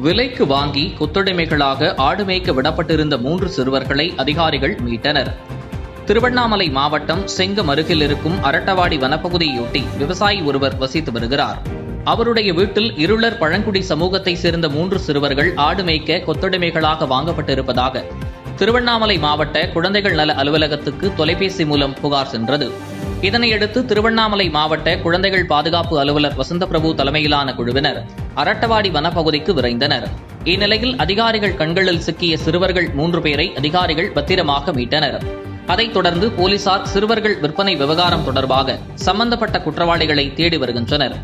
விலைக்கு வாங்கி கொத்தடிமைகளாக ஆடு மேய்க்க விடப்பட்டிருந்த மூன்று சிறுவர்களை அதிகாரிகள் மீட்டனர் திருவண்ணாமலை மாவட்டம் செங்கம் அருகில் இருக்கும் அரட்டவாடி வனப்பகுதியொட்டி விவசாயி ஒருவர் வசித்து வருகிறார் அவருடைய வீட்டில் இருளர் பழங்குடி சமூகத்தை சேர்ந்த மூன்று சிறுவர்கள் ஆடு மேய்க்க கொத்தடிமைகளாக வாங்கப்பட்டிருப்பதாக திருவண்ணாமலை மாவட்ட குழந்தைகள் நல அலுவலகத்துக்கு தொலைபேசி மூலம் புகார் சென்றது இதனையடுத்து திருவண்ணாமலை மாவட்ட குழந்தைகள் பாதுகாப்பு அலுவலர் வசந்தபிரபு தலைமையிலான குழுவினர் அரட்டவாடி வனப்பகுதிக்கு விரைந்தனர் இந்நிலையில் அதிகாரிகள் கண்களில் சிக்கிய சிறுவர்கள் மூன்று பேரை அதிகாரிகள் பத்திரமாக மீட்டனர் அதைத் தொடர்ந்து போலீசார் சிறுவர்கள் விற்பனை விவகாரம் தொடர்பாக சம்பந்தப்பட்ட குற்றவாளிகளை தேடி வருகின்றனர்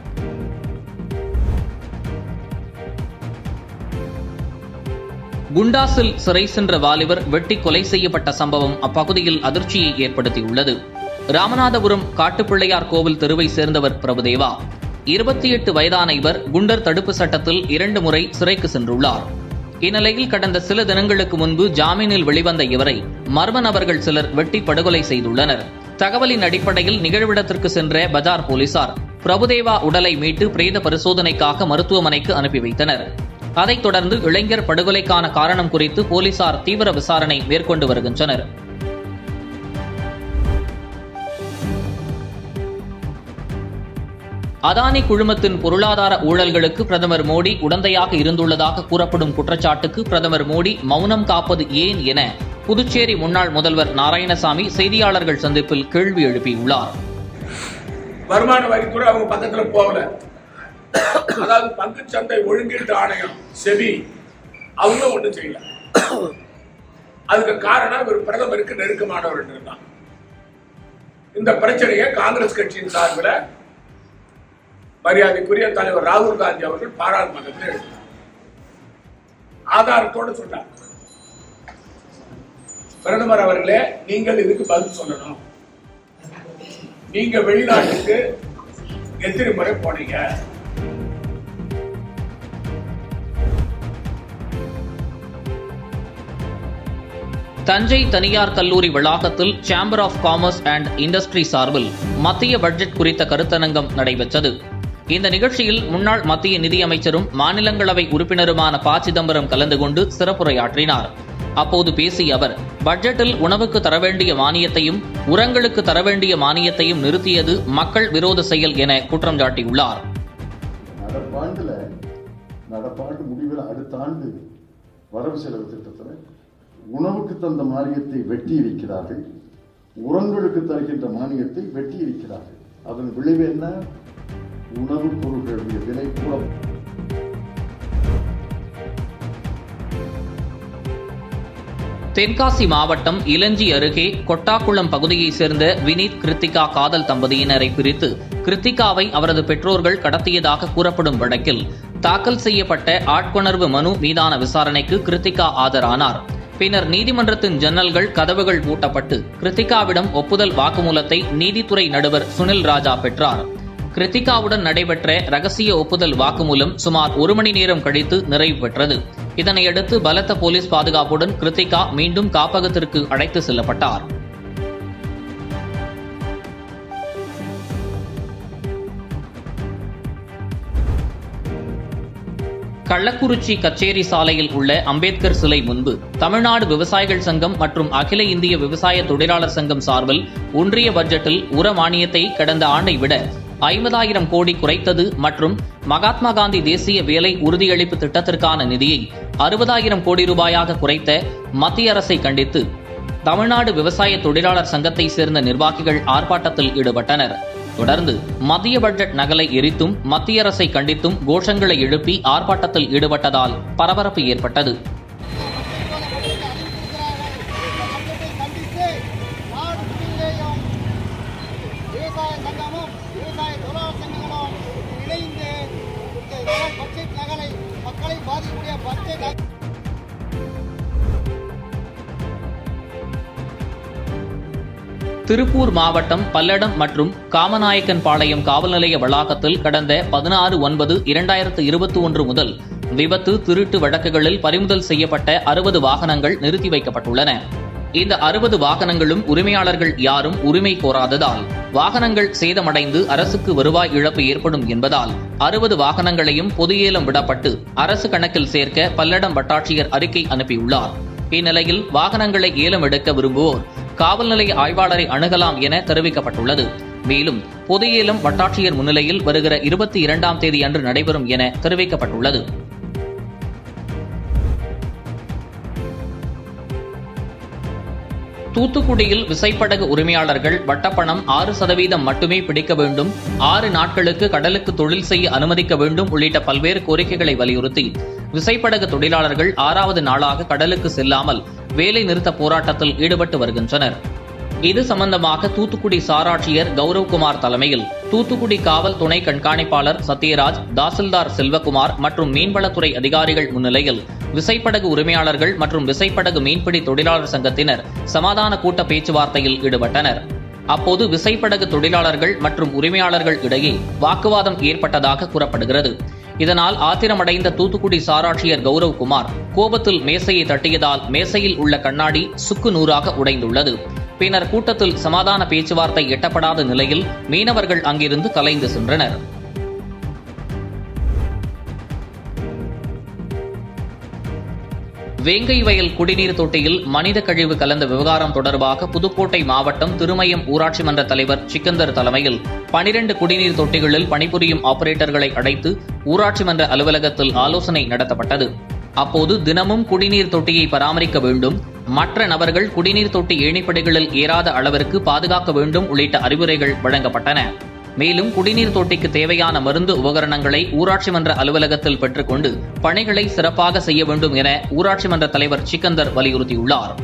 குண்டாசில் சிறை சென்ற வாலிபர் வெட்டி கொலை செய்யப்பட்ட சம்பவம் அப்பகுதியில் அதிர்ச்சியை ஏற்படுத்தியுள்ளது ராமநாதபுரம் காட்டுப்பிள்ளையார் கோவில் தெருவை சேர்ந்தவர் பிரபுதேவா இருபத்தி எட்டு வயதான இவர் குண்டர் தடுப்பு சட்டத்தில் இரண்டு முறை சிறைக்கு சென்றுள்ளார் இந்நிலையில் கடந்த சில தினங்களுக்கு முன்பு ஜாமீனில் வெளிவந்த இவரை மர்ம நபர்கள் சிலர் வெட்டி படுகொலை செய்துள்ளனர் தகவலின் அடிப்படையில் நிகழ்விடத்திற்கு சென்ற பஜார் போலீசார் பிரபுதேவா உடலை மீட்டு பிரேத பரிசோதனைக்காக மருத்துவமனைக்கு அனுப்பி வைத்தனர் அதைத் தொடர்ந்து இளைஞர் படுகொலைக்கான காரணம் குறித்து போலீசார் தீவிர விசாரணை மேற்கொண்டு வருகின்றனர் அதானி குழுமத்தின் பொருளாதார ஊழல்களுக்கு பிரதமர் மோடி உடந்தையாக இருந்துள்ளதாக கூறப்படும் குற்றச்சாட்டுக்கு பிரதமர் மோடி மௌனம் காப்பது ஏன் என புதுச்சேரி முன்னாள் முதல்வர் நாராயணசாமி செய்தியாளர்கள் சந்திப்பில் கேள்வி எழுப்பியுள்ளார் வருமான வரித்துறை அவங்க பக்கத்துல போகல அதாவது பங்கு சந்தை ஒழுங்கீட்டு ஆணையம் செபி அவங்களும் ஒண்ணும் செய்யல அதுக்கு காரணம் இவர் பிரதமருக்கு நெருக்கமானவர் தான் இந்த பிரச்சனையை காங்கிரஸ் கட்சியின் சார்பில் மரியாதைக்குரிய தலைவர் ராகுல் காந்தி அவர்கள் பாராளுமன்றத்தில் எழுதினார் ஆதாரத்தோடு சொன்னார் பிரதமர் அவர்களே நீங்கள் இதுக்கு பதில் சொல்லணும் நீங்க வெளிநாட்டுக்கு எத்தனை முறை போனீங்க தஞ்சை தனியார் கல்லூரி வளாகத்தில் chamber of commerce and industry சார்பில் மத்திய பட்ஜெட் குறித்த கருத்தரங்கம் நடைபெற்றது இந்த நிகழ்ச்சியில் முன்னாள் மத்திய நிதியமைச்சரும் மாநிலங்களவை உறுப்பினருமான ப சிதம்பரம் கலந்து கொண்டு சிறப்புரையாற்றினார் அப்போது பேசிய அவர் பட்ஜெட்டில் உணவுக்கு தர வேண்டிய மானியத்தையும் உரங்களுக்கு தர வேண்டிய மானியத்தையும் நிறுத்தியது மக்கள் விரோத செயல் என குற்றம் சாட்டியுள்ளார் நடப்பாண்டுல நடப்பாண்டு முடிவில் அடுத்த ஆண்டு வரவு செலவு திட்டத்தில் உணவுக்கு தந்த மானியத்தை வெட்டி இருக்கிறார்கள் உரங்களுக்கு தருகின்ற மானியத்தை வெட்டி இருக்கிறார்கள் அதன் விளைவு என்ன உணவுப் பொருட்களுடைய விலை கூட தென்காசி மாவட்டம் இளஞ்சி அருகே கொட்டாக்குளம் பகுதியைச் சேர்ந்த வினீத் கிருத்திகா காதல் தம்பதியினரை பிரித்து கிருத்திகாவை அவரது பெற்றோர்கள் கடத்தியதாக கூறப்படும் வழக்கில் தாக்கல் செய்யப்பட்ட ஆட்கொணர்வு மனு மீதான விசாரணைக்கு கிருத்திகா ஆஜரானார் பின்னர் நீதிமன்றத்தின் ஜன்னல்கள் கதவுகள் பூட்டப்பட்டு கிருத்திகாவிடம் ஒப்புதல் வாக்குமூலத்தை நீதித்துறை நடுவர் சுனில் ராஜா பெற்றார் கிருத்திகாவுடன் நடைபெற்ற ரகசிய ஒப்புதல் வாக்குமூலம் சுமார் ஒரு மணி நேரம் கழித்து நிறைவு பெற்றது இதனையடுத்து பலத்த போலீஸ் பாதுகாப்புடன் கிருத்திகா மீண்டும் காப்பகத்திற்கு அழைத்து செல்லப்பட்டார் கள்ளக்குறிச்சி கச்சேரி சாலையில் உள்ள அம்பேத்கர் சிலை முன்பு தமிழ்நாடு விவசாயிகள் சங்கம் மற்றும் அகில இந்திய விவசாய தொழிலாளர் சங்கம் சார்பில் ஒன்றிய பட்ஜெட்டில் உர மானியத்தை கடந்த ஆண்டை விட ஐம்பதாயிரம் கோடி குறைத்தது மற்றும் மகாத்மா காந்தி தேசிய வேலை உறுதியளிப்பு திட்டத்திற்கான நிதியை அறுபதாயிரம் கோடி ரூபாயாக குறைத்த மத்திய அரசை கண்டித்து தமிழ்நாடு விவசாய தொழிலாளர் சங்கத்தை சேர்ந்த நிர்வாகிகள் ஆர்ப்பாட்டத்தில் ஈடுபட்டனர் தொடர்ந்து மத்திய பட்ஜெட் நகலை எரித்தும் மத்திய அரசை கண்டித்தும் கோஷங்களை எழுப்பி ஆர்ப்பாட்டத்தில் ஈடுபட்டதால் பரபரப்பு ஏற்பட்டது கண்டித்து நாடு முழுவதையும் விவசாய சங்கமும் விவசாய தொழிலாளர் சங்கங்களும் இணைந்து இந்த பட்ஜெட் நகலை மக்களை பாதிக்கக்கூடிய பட்ஜெட் நகலை திருப்பூர் மாவட்டம் பல்லடம் மற்றும் காமநாயக்கன் பாளையம் காவல் நிலைய வளாகத்தில் கடந்த பதினாறு ஒன்பது இரண்டாயிரத்து இருபத்தி ஒன்று முதல் விபத்து திருட்டு வழக்குகளில் பறிமுதல் செய்யப்பட்ட அறுபது வாகனங்கள் நிறுத்தி வைக்கப்பட்டுள்ளன இந்த அறுபது வாகனங்களும் உரிமையாளர்கள் யாரும் உரிமை கோராததால் வாகனங்கள் சேதமடைந்து அரசுக்கு வருவாய் இழப்பு ஏற்படும் என்பதால் அறுபது வாகனங்களையும் பொது ஏலம் விடப்பட்டு அரசு கணக்கில் சேர்க்க பல்லடம் வட்டாட்சியர் அறிக்கை அனுப்பியுள்ளார் இந்நிலையில் வாகனங்களை ஏலம் எடுக்க விரும்புவோர் காவல் நிலைய ஆய்வாளரை அணுகலாம் என தெரிவிக்கப்பட்டுள்ளது மேலும் பொது ஏலம் வட்டாட்சியர் முன்னிலையில் வருகிற இருபத்தி இரண்டாம் தேதி அன்று நடைபெறும் என தெரிவிக்கப்பட்டுள்ளது தூத்துக்குடியில் விசைப்படகு உரிமையாளர்கள் வட்டப்பணம் ஆறு சதவீதம் மட்டுமே பிடிக்க வேண்டும் ஆறு நாட்களுக்கு கடலுக்கு தொழில் செய்ய அனுமதிக்க வேண்டும் உள்ளிட்ட பல்வேறு கோரிக்கைகளை வலியுறுத்தி விசைப்படகு தொழிலாளர்கள் ஆறாவது நாளாக கடலுக்கு செல்லாமல் வேலை நிறுத்த போராட்டத்தில் ஈடுபட்டு வருகின்றனர் இது சம்பந்தமாக தூத்துக்குடி சாராட்சியர் கௌரவ்குமார் தலைமையில் தூத்துக்குடி காவல் துணை கண்காணிப்பாளர் சத்யராஜ் தாசில்தார் செல்வகுமார் மற்றும் மீன்வளத்துறை அதிகாரிகள் முன்னிலையில் விசைப்படகு உரிமையாளர்கள் மற்றும் விசைப்படகு மீன்பிடி தொழிலாளர் சங்கத்தினர் சமாதான கூட்ட பேச்சுவார்த்தையில் ஈடுபட்டனர் அப்போது விசைப்படகு தொழிலாளர்கள் மற்றும் உரிமையாளர்கள் இடையே வாக்குவாதம் ஏற்பட்டதாக கூறப்படுகிறது இதனால் ஆத்திரமடைந்த தூத்துக்குடி சாராட்சியர் கௌரவ்குமார் கோபத்தில் மேசையை தட்டியதால் மேசையில் உள்ள கண்ணாடி சுக்கு நூறாக உடைந்துள்ளது பின்னர் கூட்டத்தில் சமாதான பேச்சுவார்த்தை எட்டப்படாத நிலையில் மீனவர்கள் அங்கிருந்து கலைந்து சென்றனர் வேங்கை வயல் குடிநீர் தொட்டியில் மனித கழிவு கலந்த விவகாரம் தொடர்பாக புதுக்கோட்டை மாவட்டம் திருமயம் ஊராட்சி மன்ற தலைவர் சிக்கந்தர் தலைமையில் பனிரண்டு குடிநீர் தொட்டிகளில் பணிபுரியும் ஆபரேட்டர்களை அழைத்து ஊராட்சி மன்ற அலுவலகத்தில் ஆலோசனை நடத்தப்பட்டது அப்போது தினமும் குடிநீர் தொட்டியை பராமரிக்க வேண்டும் மற்ற நபர்கள் குடிநீர் தொட்டி ஏணிப்படிகளில் ஏறாத அளவிற்கு பாதுகாக்க வேண்டும் உள்ளிட்ட அறிவுரைகள் வழங்கப்பட்டன மேலும் குடிநீர் தொட்டிக்கு தேவையான மருந்து உபகரணங்களை ஊராட்சி மன்ற அலுவலகத்தில் பெற்றுக்கொண்டு பணிகளை சிறப்பாக செய்ய வேண்டும் என ஊராட்சி மன்ற தலைவர் சிக்கந்தர் வலியுறுத்தியுள்ளார்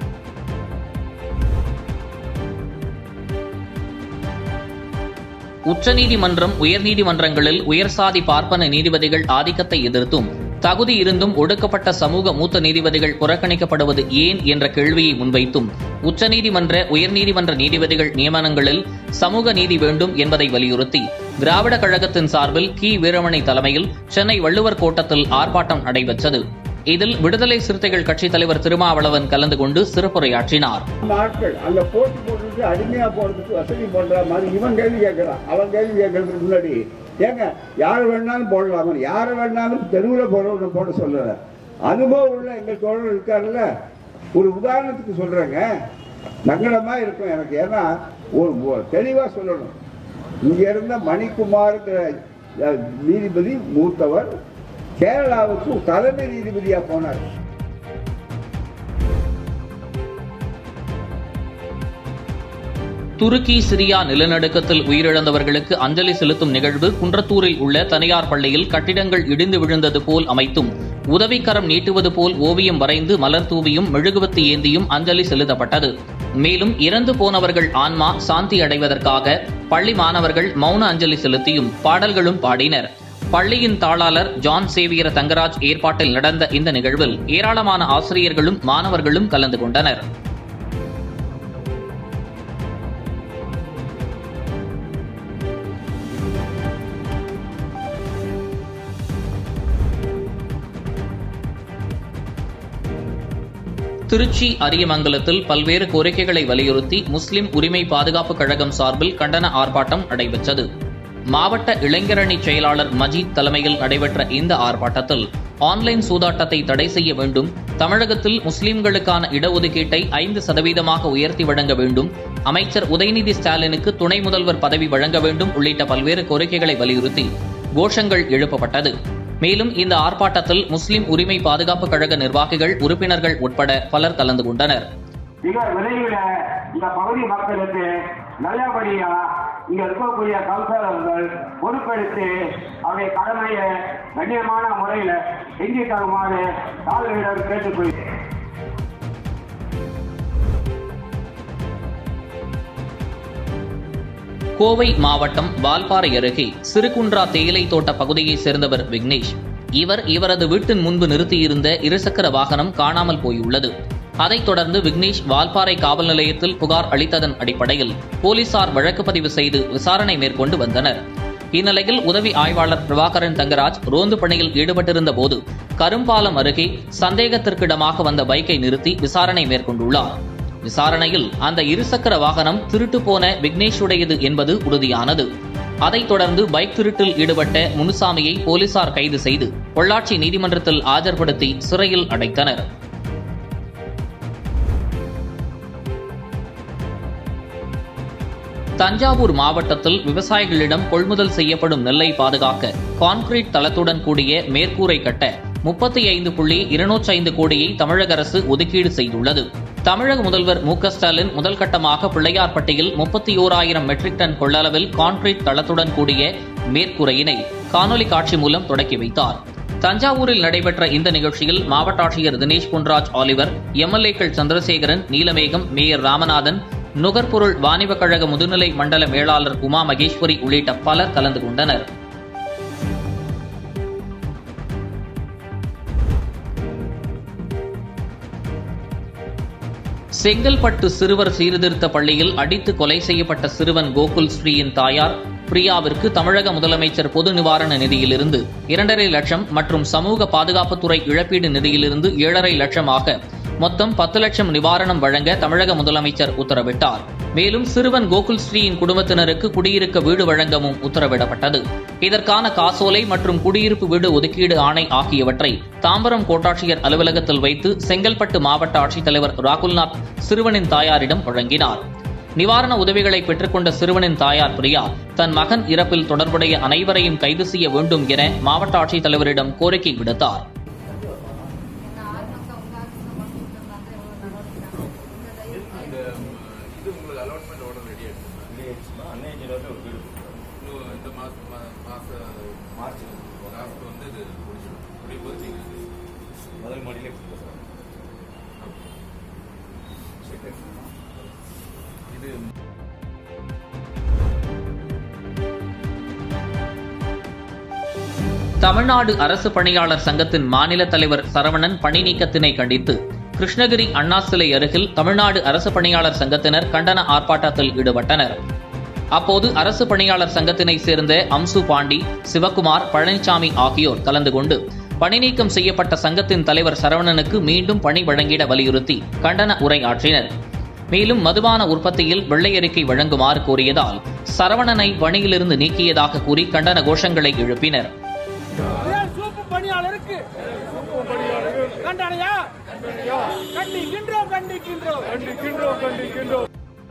உச்சநீதிமன்றம் உயர்நீதிமன்றங்களில் உயர்சாதி பார்ப்பன நீதிபதிகள் ஆதிக்கத்தை எதிர்த்தும் தகுதி இருந்தும் ஒடுக்கப்பட்ட சமூக மூத்த நீதிபதிகள் புறக்கணிக்கப்படுவது ஏன் என்ற கேள்வியை முன்வைத்தும் உச்சநீதிமன்ற உயர்நீதிமன்ற நீதிபதிகள் நியமனங்களில் சமூக நீதி வேண்டும் என்பதை வலியுறுத்தி திராவிட கழகத்தின் சார்பில் கி வீரமணி தலைமையில் சென்னை வள்ளுவர் கோட்டத்தில் ஆர்ப்பாட்டம் நடைபெற்றது இதில் விடுதலை சிறுத்தைகள் கட்சித் தலைவர் திருமாவளவன் கலந்து கொண்டு சிறப்புரையாற்றினார் ஆட்கள் அங்க போட்டி போட்டுட்டு அடிமையா போறதுக்கு வசதி பண்ற மாதிரி இவன் கேள்வி கேட்கறான் அவன் கேள்வி கேட்கறதுக்கு முன்னாடி ஏங்க யார் வேணாலும் போடலாமா யாரை வேணாலும் தெருவில் போறவனை போட சொல்லுற அனுபவம் உள்ள எங்கள் தோழர் இருக்காருல்ல ஒரு உதாரணத்துக்கு சொல்றேங்க சங்கடமா இருக்கும் எனக்கு ஏன்னா ஒரு ஒரு தெளிவா சொல்லணும் இங்க இருந்த மணிக்குமார்ங்கிற அஹ், நீதிபதி மூத்தவர் கேரளாவுக்கு தலைமை நீதிபதியா போனார் துருக்கி சிரியா நிலநடுக்கத்தில் உயிரிழந்தவர்களுக்கு அஞ்சலி செலுத்தும் நிகழ்வு குன்றத்தூரில் உள்ள தனியார் பள்ளியில் கட்டிடங்கள் இடிந்து விழுந்தது போல் அமைத்தும் உதவிக்கரம் நீட்டுவது போல் ஓவியம் வரைந்து மலர் தூவியும் மெழுகுவத்தி ஏந்தியும் அஞ்சலி செலுத்தப்பட்டது மேலும் இறந்து போனவர்கள் ஆன்மா சாந்தி அடைவதற்காக பள்ளி மாணவர்கள் மௌன அஞ்சலி செலுத்தியும் பாடல்களும் பாடினர் பள்ளியின் தாளாளர் ஜான் சேவியர் தங்கராஜ் ஏற்பாட்டில் நடந்த இந்த நிகழ்வில் ஏராளமான ஆசிரியர்களும் மாணவர்களும் கலந்து கொண்டனர் திருச்சி அரியமங்கலத்தில் பல்வேறு கோரிக்கைகளை வலியுறுத்தி முஸ்லிம் உரிமை பாதுகாப்பு கழகம் சார்பில் கண்டன ஆர்ப்பாட்டம் நடைபெற்றது மாவட்ட இளைஞரணி செயலாளர் மஜீத் தலைமையில் நடைபெற்ற இந்த ஆர்ப்பாட்டத்தில் ஆன்லைன் சூதாட்டத்தை தடை செய்ய வேண்டும் தமிழகத்தில் முஸ்லிம்களுக்கான இடஒதுக்கீட்டை ஐந்து சதவீதமாக உயர்த்தி வழங்க வேண்டும் அமைச்சர் உதயநிதி ஸ்டாலினுக்கு துணை முதல்வர் பதவி வழங்க வேண்டும் உள்ளிட்ட பல்வேறு கோரிக்கைகளை வலியுறுத்தி கோஷங்கள் எழுப்பப்பட்டது மேலும் இந்த ஆர்ப்பாட்டத்தில் முஸ்லிம் உரிமை பாதுகாப்பு கழக நிர்வாகிகள் உறுப்பினர்கள் உட்பட பலர் கலந்து கொண்டனர் மிக விரைவில் இந்த பகுதி மக்களுக்கு நல்லபடியா இங்க இருக்கக்கூடிய கவுன்சிலர்கள் பொறுப்பெடுத்து அவருடைய கடமையை கண்ணியமான முறையில் செஞ்சு தருமாறு தாழ்வையிடம் கேட்டுக்கொள்கிறேன் கோவை மாவட்டம் வால்பாறை அருகே சிறுகுன்றா தேயிலை தோட்ட பகுதியைச் சேர்ந்தவர் விக்னேஷ் இவர் இவரது வீட்டின் முன்பு நிறுத்தியிருந்த இருசக்கர வாகனம் காணாமல் போயுள்ளது அதைத் தொடர்ந்து விக்னேஷ் வால்பாறை காவல் நிலையத்தில் புகார் அளித்ததன் அடிப்படையில் போலீசார் வழக்கு பதிவு செய்து விசாரணை மேற்கொண்டு வந்தனர் இந்நிலையில் உதவி ஆய்வாளர் பிரபாகரன் தங்கராஜ் ரோந்து பணியில் ஈடுபட்டிருந்த போது கரும்பாலம் அருகே சந்தேகத்திற்கிடமாக வந்த பைக்கை நிறுத்தி விசாரணை மேற்கொண்டுள்ளார் விசாரணையில் அந்த இருசக்கர வாகனம் திருட்டு போன விக்னேஷுடையது என்பது உறுதியானது அதைத் தொடர்ந்து பைக் திருட்டில் ஈடுபட்ட முனுசாமியை போலீசார் கைது செய்து பொள்ளாச்சி நீதிமன்றத்தில் ஆஜர்படுத்தி சிறையில் அடைத்தனர் தஞ்சாவூர் மாவட்டத்தில் விவசாயிகளிடம் கொள்முதல் செய்யப்படும் நெல்லை பாதுகாக்க கான்கிரீட் தளத்துடன் கூடிய மேற்கூரை கட்ட முப்பத்தி ஐந்து புள்ளி இருநூற்றி ஐந்து கோடியை தமிழக அரசு ஒதுக்கீடு செய்துள்ளது தமிழக முதல்வர் மு க ஸ்டாலின் முதல் கட்டமாக பிள்ளையார்பட்டியில் முப்பத்தி ஓராயிரம் மெட்ரிக் டன் கொள்ளளவில் கான்கிரீட் தளத்துடன் கூடிய மேற்கூரையினை காணொலி காட்சி மூலம் தொடக்கி வைத்தார் தஞ்சாவூரில் நடைபெற்ற இந்த நிகழ்ச்சியில் மாவட்ட ஆட்சியர் தினேஷ் பொன்ராஜ் ஆலிவர் எம்எல்ஏக்கள் சந்திரசேகரன் நீலமேகம் மேயர் ராமநாதன் நுகர்பொருள் வாணிபக் கழக முதுநிலை மண்டல மேலாளர் உமா மகேஸ்வரி உள்ளிட்ட பலர் கலந்து கொண்டனர் செங்கல்பட்டு சிறுவர் சீர்திருத்த பள்ளியில் அடித்து கொலை செய்யப்பட்ட சிறுவன் கோகுல் ஸ்ரீயின் தாயார் பிரியாவிற்கு தமிழக முதலமைச்சர் பொது நிவாரண நிதியிலிருந்து இரண்டரை லட்சம் மற்றும் சமூக பாதுகாப்புத்துறை இழப்பீடு நிதியிலிருந்து ஏழரை லட்சமாக மொத்தம் பத்து லட்சம் நிவாரணம் வழங்க தமிழக முதலமைச்சர் உத்தரவிட்டார் மேலும் சிறுவன் கோகுல் ஸ்ரீயின் குடும்பத்தினருக்கு குடியிருக்க வீடு வழங்கவும் உத்தரவிடப்பட்டது இதற்கான காசோலை மற்றும் குடியிருப்பு வீடு ஒதுக்கீடு ஆணை ஆகியவற்றை தாம்பரம் கோட்டாட்சியர் அலுவலகத்தில் வைத்து செங்கல்பட்டு மாவட்ட ஆட்சித்தலைவர் ராகுல்நாத் சிறுவனின் தாயாரிடம் வழங்கினார் நிவாரண உதவிகளை பெற்றுக்கொண்ட சிறுவனின் தாயார் பிரியா தன் மகன் இறப்பில் தொடர்புடைய அனைவரையும் கைது செய்ய வேண்டும் என மாவட்ட ஆட்சித்தலைவரிடம் கோரிக்கை விடுத்தார் இது உங்களுக்கு அலாட்மெண்ட் ஆர்டர் ரெடி ஆயிடுச்சு இன்னும் இந்த மாசம் மாச மார்ச் லாஸ்ட் வந்து இது முடிச்சிடும் முடியும் போது நீங்க முதல் மாடியிலே இது தமிழ்நாடு அரசு பணியாளர் சங்கத்தின் மாநில தலைவர் சரவணன் பணி நீக்கத்தினை கண்டித்து கிருஷ்ணகிரி அண்ணா சிலை அருகில் தமிழ்நாடு அரசு பணியாளர் சங்கத்தினர் கண்டன ஆர்ப்பாட்டத்தில் ஈடுபட்டனர் அப்போது அரசு பணியாளர் சங்கத்தினை சேர்ந்த அம்சு பாண்டி சிவக்குமார் பழனிசாமி ஆகியோர் கலந்து கொண்டு பணி நீக்கம் செய்யப்பட்ட சங்கத்தின் தலைவர் சரவணனுக்கு மீண்டும் பணி வழங்கிட வலியுறுத்தி கண்டன உரை ஆற்றினர் மேலும் மதுபான உற்பத்தியில் வெள்ளை அறிக்கை வழங்குமாறு கோரியதால் சரவணனை பணியிலிருந்து நீக்கியதாக கூறி கண்டன கோஷங்களை எழுப்பினர் ஏன் சூப்பு பணியாளருக்கு கண்டனையா கண்டிக்கின்றோம் கண்டிக்கின்றோம் கண்டிக்கின்றோம் கண்டிக்கின்றோம்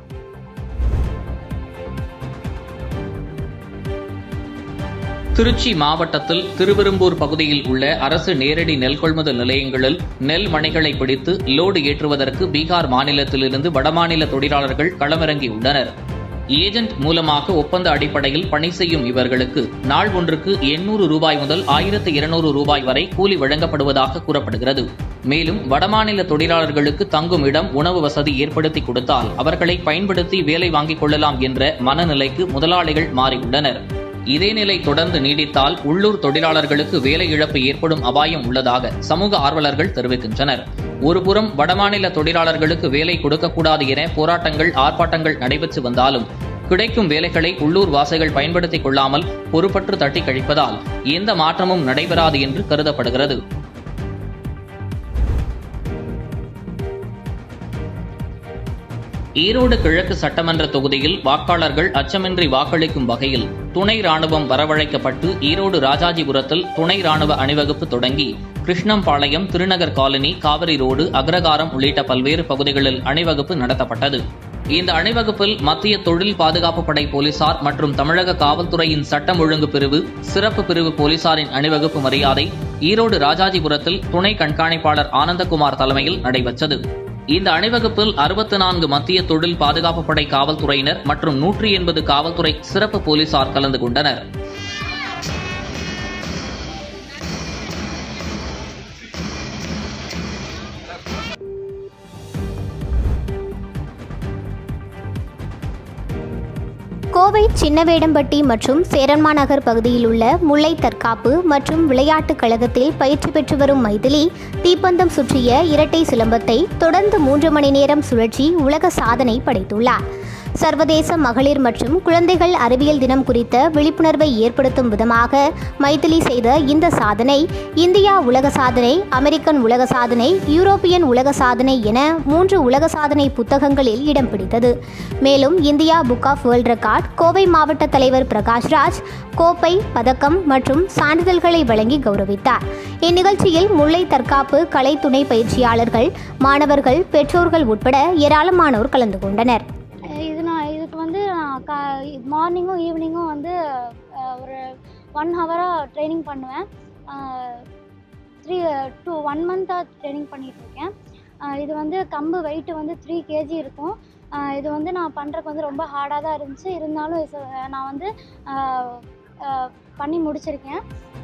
திருச்சி மாவட்டத்தில் திருவெரும்பூர் பகுதியில் உள்ள அரசு நேரடி நெல் கொள்முதல் நிலையங்களில் நெல் மணிகளை பிடித்து லோடு ஏற்றுவதற்கு பீகார் மாநிலத்திலிருந்து வடமாநில தொழிலாளர்கள் களமிறங்கியுள்ளனர் ஏஜென்ட் மூலமாக ஒப்பந்த அடிப்படையில் பணி செய்யும் இவர்களுக்கு நாள் ஒன்றுக்கு எண்ணூறு ரூபாய் முதல் ஆயிரத்து இருநூறு ரூபாய் வரை கூலி வழங்கப்படுவதாக கூறப்படுகிறது மேலும் வடமாநில தொழிலாளர்களுக்கு தங்கும் இடம் உணவு வசதி ஏற்படுத்தி கொடுத்தால் அவர்களை பயன்படுத்தி வேலை வாங்கிக் கொள்ளலாம் என்ற மனநிலைக்கு முதலாளிகள் மாறியுள்ளனர் இதே நிலை தொடர்ந்து நீடித்தால் உள்ளூர் தொழிலாளர்களுக்கு வேலை இழப்பு ஏற்படும் அபாயம் உள்ளதாக சமூக ஆர்வலர்கள் தெரிவிக்கின்றனர் ஒருபுறம் வடமாநில தொழிலாளர்களுக்கு வேலை கொடுக்கக்கூடாது என போராட்டங்கள் ஆர்ப்பாட்டங்கள் நடைபெற்று வந்தாலும் கிடைக்கும் வேலைகளை உள்ளூர் வாசிகள் பயன்படுத்திக் கொள்ளாமல் பொறுப்பற்று தட்டி கழிப்பதால் எந்த மாற்றமும் நடைபெறாது என்று கருதப்படுகிறது ஈரோடு கிழக்கு சட்டமன்ற தொகுதியில் வாக்காளர்கள் அச்சமின்றி வாக்களிக்கும் வகையில் துணை ராணுவம் வரவழைக்கப்பட்டு ஈரோடு ராஜாஜிபுரத்தில் துணை ராணுவ அணிவகுப்பு தொடங்கி கிருஷ்ணம்பாளையம் திருநகர் காலனி காவிரி ரோடு அக்ரகாரம் உள்ளிட்ட பல்வேறு பகுதிகளில் அணிவகுப்பு நடத்தப்பட்டது இந்த அணிவகுப்பில் மத்திய தொழில் பாதுகாப்பு படை போலீசார் மற்றும் தமிழக காவல்துறையின் சட்டம் ஒழுங்கு பிரிவு சிறப்பு பிரிவு போலீசாரின் அணிவகுப்பு மரியாதை ஈரோடு ராஜாஜிபுரத்தில் துணை கண்காணிப்பாளர் ஆனந்தகுமார் தலைமையில் நடைபெற்றது இந்த அணிவகுப்பில் அறுபத்தி நான்கு மத்திய தொழில் பாதுகாப்பு படை காவல்துறையினர் மற்றும் நூற்றி எண்பது காவல்துறை சிறப்பு போலீசார் கலந்து கொண்டனர் கோவை சின்னவேடம்பட்டி மற்றும் சேரன்மாநகர் பகுதியில் உள்ள முல்லை தற்காப்பு மற்றும் விளையாட்டுக் கழகத்தில் பயிற்சி பெற்று வரும் மைதிலி தீப்பந்தம் சுற்றிய இரட்டை சிலம்பத்தை தொடர்ந்து மூன்று மணி நேரம் சுழற்சி உலக சாதனை படைத்துள்ளார் சர்வதேச மகளிர் மற்றும் குழந்தைகள் அறிவியல் தினம் குறித்த விழிப்புணர்வை ஏற்படுத்தும் விதமாக மைதிலி செய்த இந்த சாதனை இந்தியா உலக சாதனை அமெரிக்கன் உலக சாதனை யூரோப்பியன் உலக சாதனை என மூன்று உலக சாதனை புத்தகங்களில் இடம் பிடித்தது மேலும் India book of world record Kovai மாவட்ட தலைவர் பிரகாஷ்ராஜ் கோப்பை பதக்கம் மற்றும் சான்றிதழ்களை வழங்கி கௌரவித்தார் இந்நிகழ்ச்சியில் முல்லை தற்காப்பு கலை துணை பயிற்சியாளர்கள் மாணவர்கள் பெற்றோர்கள் உட்பட ஏராளமானோர் கலந்து கொண்டனர் இது நான் இதுக்கு வந்து நான் கா மார்னிங்கும் ஈவினிங்கும் வந்து அஹ், ஒரு ஒன் ஹவராக ட்ரைனிங் பண்ணுவேன் த்ரீ டூ ஒன் மந்த்தாக ட்ரைனிங் பண்ணிகிட்ருக்கேன் இது வந்து கம்பு வெயிட் வந்து த்ரீ கேஜி இருக்கும் அஹ், இது வந்து நான் பண்ணுறதுக்கு வந்து ரொம்ப ஹார்டாக தான் இருந்துச்சு இருந்தாலும் இது நான் வந்து அஹ், அஹ், பண்ணி முடிச்சிருக்கேன்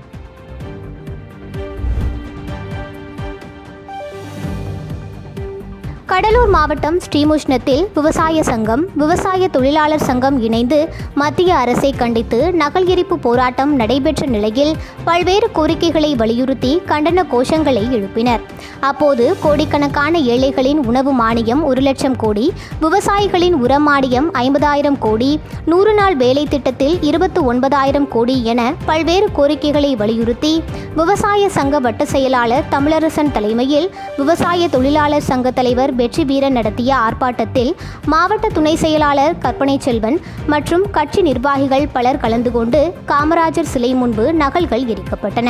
கடலூர் மாவட்டம் ஸ்ரீமுஷ்ணத்தில் விவசாய சங்கம் விவசாய தொழிலாளர் சங்கம் இணைந்து மத்திய அரசை கண்டித்து நகல் எரிப்பு போராட்டம் நடைபெற்ற நிலையில் பல்வேறு கோரிக்கைகளை வலியுறுத்தி கண்டன கோஷங்களை எழுப்பினர் அப்போது கோடிக்கணக்கான ஏழைகளின் உணவு மானியம் ஒரு லட்சம் கோடி விவசாயிகளின் உர மானியம் ஐம்பதாயிரம் கோடி நூறு நாள் வேலை திட்டத்தில் இருபத்து ஒன்பதாயிரம் கோடி என பல்வேறு கோரிக்கைகளை வலியுறுத்தி விவசாய சங்க வட்ட செயலாளர் தமிழரசன் தலைமையில் விவசாய தொழிலாளர் சங்க தலைவர் வெற்றி வீரன் நடத்திய ஆர்ப்பாட்டத்தில் மாவட்ட துணை செயலாளர் கற்பனை செல்வன் மற்றும் கட்சி நிர்வாகிகள் பலர் கலந்து கொண்டு காமராஜர் சிலை முன்பு நகல்கள் எரிக்கப்பட்டன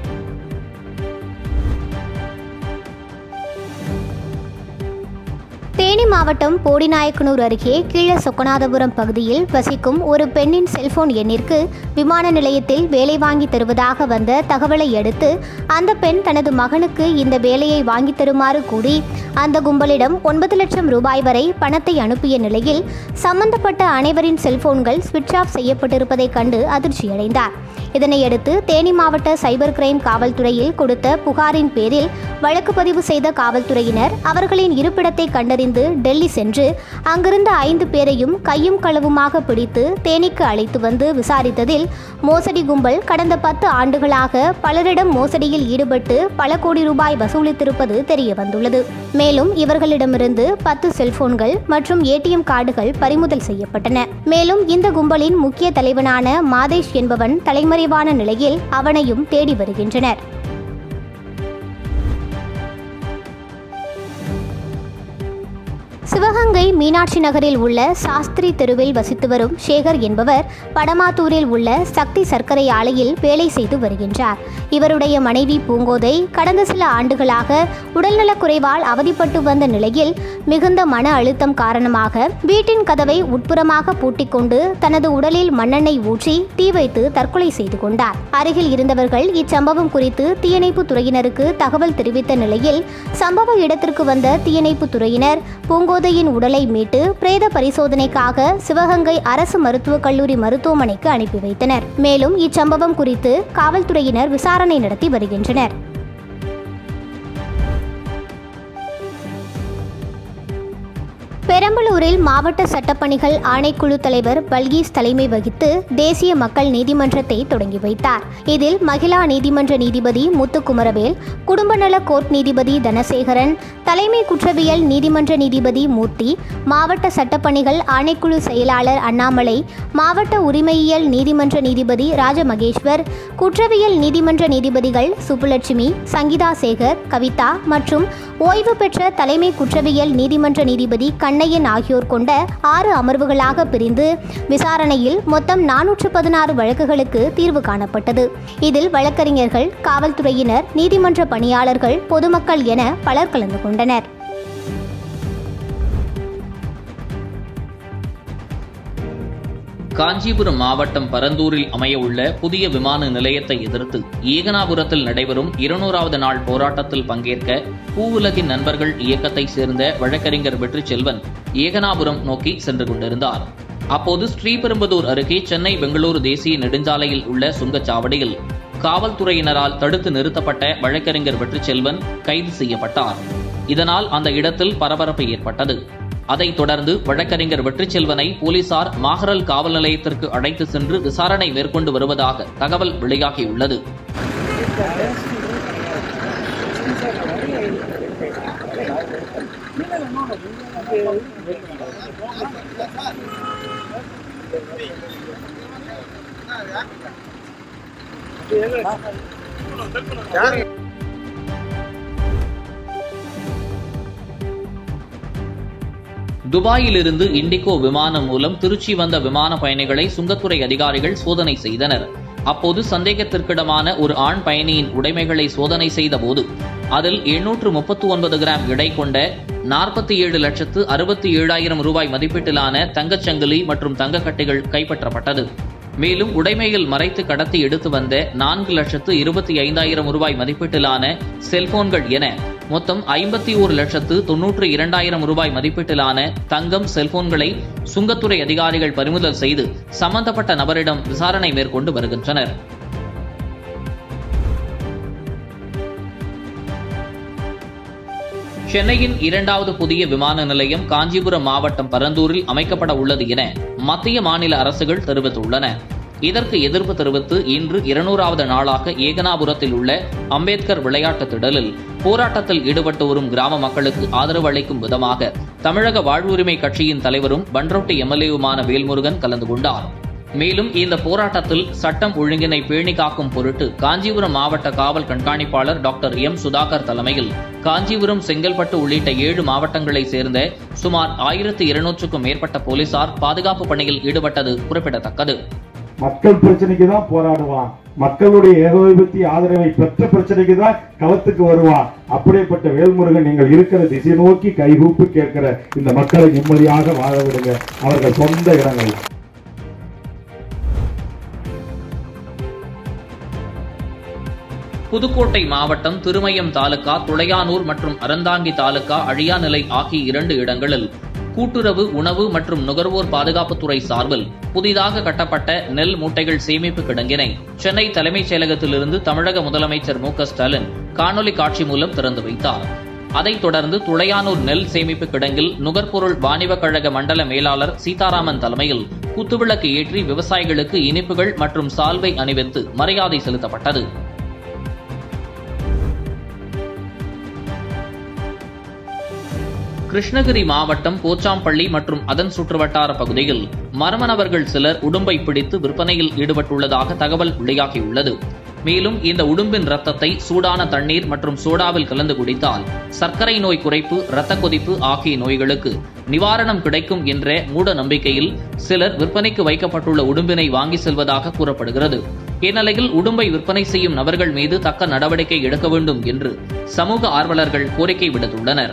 தேனி மாவட்டம் போடிநாயக்கனூர் அருகே கீழ சொக்கநாதபுரம் பகுதியில் வசிக்கும் ஒரு பெண்ணின் செல்போன் எண்ணிற்கு விமான நிலையத்தில் வேலை வாங்கி தருவதாக வந்த தகவலை அடுத்து அந்த பெண் தனது மகனுக்கு இந்த வேலையை வாங்கி தருமாறு கூறி அந்த கும்பலிடம் ஒன்பது லட்சம் ரூபாய் வரை பணத்தை அனுப்பிய நிலையில் சம்பந்தப்பட்ட அனைவரின் செல்போன்கள் சுவிட்ச் ஆஃப் செய்யப்பட்டிருப்பதைக் கண்டு அதிர்ச்சியடைந்தார் இதனையடுத்து தேனி மாவட்ட சைபர் கிரைம் காவல்துறையில் கொடுத்த புகாரின் பேரில் வழக்கு பதிவு செய்த காவல்துறையினர் அவர்களின் இருப்பிடத்தை கண்டறிந்து டெல்லி சென்று அங்கிருந்த ஐந்து பேரையும் கையும் களவுமாக பிடித்து தேனிக்கு அழைத்து வந்து விசாரித்ததில் மோசடி கும்பல் கடந்த பத்து ஆண்டுகளாக பலரிடம் மோசடியில் ஈடுபட்டு பல கோடி ரூபாய் வசூலித்திருப்பது தெரிய வந்துள்ளது மேலும் இவர்களிடமிருந்து பத்து செல்போன்கள் மற்றும் ஏடிஎம் கார்டுகள் பறிமுதல் செய்யப்பட்டன மேலும் இந்த கும்பலின் முக்கிய தலைவனான மாதேஷ் என்பவன் தலைமறைவான நிலையில் அவனையும் தேடி வருகின்றனர் சிவகங்கை மீனாட்சி நகரில் உள்ள சாஸ்திரி தெருவில் வசித்து வரும் சேகர் என்பவர் படமாத்தூரில் உள்ள சக்தி சர்க்கரை ஆலையில் வேலை செய்து வருகின்றார் இவருடைய மனைவி பூங்கோதை கடந்த சில ஆண்டுகளாக உடல்நலக் குறைவால் அவதிப்பட்டு வந்த நிலையில் மிகுந்த மன அழுத்தம் காரணமாக வீட்டின் கதவை உட்புறமாக பூட்டிக்கொண்டு தனது உடலில் மண்ணெண்ணெய் ஊற்றி தீ வைத்து தற்கொலை செய்து கொண்டார் அருகில் இருந்தவர்கள் இச்சம்பவம் குறித்து தீயணைப்பு துறையினருக்கு தகவல் தெரிவித்த நிலையில் சம்பவ இடத்திற்கு வந்த தீயணைப்பு துறையினர் பூங்கோதையின் உடலை மீட்டு பிரேத பரிசோதனைக்காக சிவகங்கை அரசு மருத்துவக் கல்லூரி மருத்துவமனைக்கு அனுப்பி வைத்தனர் மேலும் இச்சம்பவம் குறித்து காவல்துறையினர் விசாரணை நடத்தி வருகின்றனர் பெரம்பலூரில் மாவட்ட சட்டப்பணிகள் ஆணைக்குழு தலைவர் பல்கீஸ் தலைமை வகித்து தேசிய மக்கள் நீதிமன்றத்தை தொடங்கி வைத்தார் இதில் மகிழா நீதிமன்ற நீதிபதி முத்துக்குமரவேல் குடும்ப நல கோர்ட் நீதிபதி தனசேகரன் தலைமை குற்றவியல் நீதிமன்ற நீதிபதி மூர்த்தி மாவட்ட சட்டப்பணிகள் ஆணைக்குழு செயலாளர் அண்ணாமலை மாவட்ட உரிமையியல் நீதிமன்ற நீதிபதி ராஜமகேஸ்வர் குற்றவியல் நீதிமன்ற நீதிபதிகள் சுப்புலட்சுமி சங்கீதா சேகர் கவிதா மற்றும் ஓய்வு பெற்ற தலைமை குற்றவியல் நீதிமன்ற நீதிபதி கண்ணையன் ஆகியோர் கொண்ட ஆறு அமர்வுகளாக பிரிந்து விசாரணையில் மொத்தம் நானூற்று பதினாறு வழக்குகளுக்கு தீர்வு காணப்பட்டது இதில் வழக்கறிஞர்கள் காவல்துறையினர் நீதிமன்ற பணியாளர்கள் பொதுமக்கள் என பலர் கலந்து கொண்டனர் காஞ்சிபுரம் மாவட்டம் பரந்தூரில் அமையவுள்ள புதிய விமான நிலையத்தை எதிர்த்து ஏகனாபுரத்தில் நடைபெறும் இருநூறாவது நாள் போராட்டத்தில் பங்கேற்க பூவுலகின் நண்பர்கள் இயக்கத்தை சேர்ந்த வழக்கறிஞர் வெற்றி செல்வன் ஏகனாபுரம் நோக்கி சென்று கொண்டிருந்தார் அப்போது ஸ்ரீபெரும்புதூர் அருகே சென்னை பெங்களூரு தேசிய நெடுஞ்சாலையில் உள்ள சுங்கச்சாவடியில் காவல்துறையினரால் தடுத்து நிறுத்தப்பட்ட வழக்கறிஞர் வெற்றி செல்வன் கைது செய்யப்பட்டார் இதனால் அந்த இடத்தில் பரபரப்பு ஏற்பட்டது அதைத் தொடர்ந்து வழக்கறிஞர் வெற்றிச்செல்வனை போலீசார் மாகரல் காவல் நிலையத்திற்கு அழைத்து சென்று விசாரணை மேற்கொண்டு வருவதாக தகவல் வெளியாகியுள்ளது Thank you. துபாயிலிருந்து இண்டிகோ விமானம் மூலம் திருச்சி வந்த விமான பயணிகளை சுங்கத்துறை அதிகாரிகள் சோதனை செய்தனர் அப்போது சந்தேகத்திற்கிடமான ஒரு ஆண் பயணியின் உடைமைகளை சோதனை செய்தபோது அதில் எண்ணூற்று முப்பத்து ஒன்பது கிராம் எடை கொண்ட நாற்பத்தி ஏழு லட்சத்து அறுபத்தி ஏழாயிரம் ரூபாய் மதிப்பீட்டிலான தங்கச்சங்கிலி மற்றும் தங்கக்கட்டிகள் கைப்பற்றப்பட்டது மேலும் உடைமையில் மறைத்து கடத்தி எடுத்து வந்த நான்கு லட்சத்து இருபத்தி ஐந்தாயிரம் ரூபாய் மதிப்பீட்டிலான செல்போன்கள் என மொத்தம் ஐம்பத்தி ஒரு லட்சத்து தொன்னூற்று இரண்டாயிரம் ரூபாய் மதிப்பீட்டிலான தங்கம் செல்போன்களை சுங்கத்துறை அதிகாரிகள் பறிமுதல் செய்து சம்பந்தப்பட்ட நபரிடம் விசாரணை மேற்கொண்டு வருகின்றனர் சென்னையின் இரண்டாவது புதிய விமான நிலையம் காஞ்சிபுரம் மாவட்டம் பரந்தூரில் அமைக்கப்பட உள்ளது என மத்திய மாநில அரசுகள் தெரிவித்துள்ளன இதற்கு எதிர்ப்பு தெரிவித்து இன்று இருநூறாவது நாளாக ஏகனாபுரத்தில் உள்ள அம்பேத்கர் விளையாட்டுத் திடலில் போராட்டத்தில் ஈடுபட்டு வரும் கிராம மக்களுக்கு ஆதரவு அளிக்கும் விதமாக தமிழக வாழ்வுரிமை கட்சியின் தலைவரும் பன்ரொட்டி எம்எல்ஏவுமான வேல்முருகன் கலந்து கொண்டார் மேலும் இந்த போராட்டத்தில் சட்டம் ஒழுங்கினை பேணி காக்கும் பொருட்டு காஞ்சிபுரம் மாவட்ட காவல் கண்காணிப்பாளர் டாக்டர் எம் சுதாகர் தலைமையில் காஞ்சிபுரம் செங்கல்பட்டு உள்ளிட்ட ஏழு மாவட்டங்களைச் சேர்ந்த சுமார் ஆயிரத்து இருநூற்றுக்கும் மேற்பட்ட போலீசார் பாதுகாப்பு பணியில் ஈடுபட்டது குறிப்பிடத்தக்கது மக்கள் பிரச்சனைக்கு தான் போராடுவான் மக்களுடைய ஏகோபித்தி ஆதரவை பெற்ற பிரச்சனைக்கு தான் களத்துக்கு வருவான் அப்படிப்பட்ட வேல்முருகன் நீங்கள் இருக்கிற திசை நோக்கி கைகூப்பி கேட்கிற இந்த மக்களை நிம்மதியாக வாழ விடுங்க அவர்கள் சொந்த இடங்கள் புதுக்கோட்டை மாவட்டம் திருமயம் தாலுகா துளையானூர் மற்றும் அறந்தாங்கி தாலுகா அழியாநிலை ஆகிய இரண்டு இடங்களில் கூட்டுறவு உணவு மற்றும் நுகர்வோர் பாதுகாப்புத்துறை சார்பில் புதிதாக கட்டப்பட்ட நெல் மூட்டைகள் சேமிப்பு கிடங்கினை சென்னை தலைமைச் செயலகத்திலிருந்து தமிழக முதலமைச்சர் மு க ஸ்டாலின் காணொலி காட்சி மூலம் திறந்து வைத்தார் அதைத் தொடர்ந்து துளையானூர் நெல் சேமிப்பு கிடங்கில் நுகர்பொருள் வாணிபக் கழக மண்டல மேலாளர் சீதாராமன் தலைமையில் குத்துவிளக்கு ஏற்றி விவசாயிகளுக்கு இனிப்புகள் மற்றும் சால்வை அணிவித்து மரியாதை செலுத்தப்பட்டது கிருஷ்ணகிரி மாவட்டம் போச்சாம்பள்ளி மற்றும் அதன் சுற்றுவட்டார பகுதியில் மர்ம நபர்கள் சிலர் உடும்பை பிடித்து விற்பனையில் ஈடுபட்டுள்ளதாக தகவல் வெளியாகியுள்ளது மேலும் இந்த உடும்பின் ரத்தத்தை சூடான தண்ணீர் மற்றும் சோடாவில் கலந்து குடித்தால் சர்க்கரை நோய் குறைப்பு இரத்த கொதிப்பு ஆகிய நோய்களுக்கு நிவாரணம் கிடைக்கும் என்ற மூட நம்பிக்கையில் சிலர் விற்பனைக்கு வைக்கப்பட்டுள்ள உடும்பினை வாங்கி செல்வதாக கூறப்படுகிறது இந்நிலையில் உடும்பை விற்பனை செய்யும் நபர்கள் மீது தக்க நடவடிக்கை எடுக்க வேண்டும் என்று சமூக ஆர்வலர்கள் கோரிக்கை விடுத்துள்ளனர்